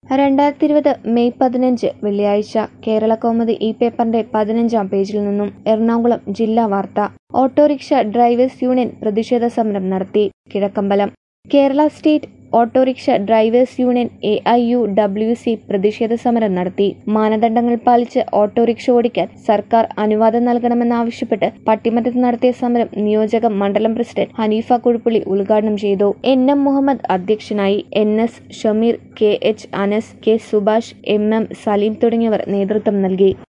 രണ്ടായിരത്തി ഇരുപത് മെയ് പതിനഞ്ച് വെള്ളിയാഴ്ച കേരള കൗമുദി ഈ പേപ്പറിന്റെ പതിനഞ്ചാം പേജിൽ നിന്നും എറണാകുളം ജില്ലാ വാർത്ത ഓട്ടോറിക്ഷ ഡ്രൈവേഴ്സ് യൂണിയൻ പ്രതിഷേധ സമരം നടത്തി Kizhakkambalam Kerala state autorickshaw drivers union A I U W C പ്രതിഷേധ സമരം നടത്തി മാനദണ്ഡങ്ങൾ പാലിച്ച് ഓട്ടോറിക്ഷ ഓടിക്കാൻ സർക്കാർ അനുവാദം നൽകണമെന്നാവശ്യപ്പെട്ട് പട്ടിമറ്റത്ത് നടത്തിയ സമരം നിയോജക മണ്ഡലം പ്രസിഡന്റ് ഹനീഫ കുഴുപ്പുള്ളി ഉദ്ഘാടനം ചെയ്തു എൻ എം മുഹമ്മദ് അധ്യക്ഷനായി N S Shameer K H Anas K Subhash M M Saleem തുടങ്ങിയവർ നേതൃത്വം നൽകി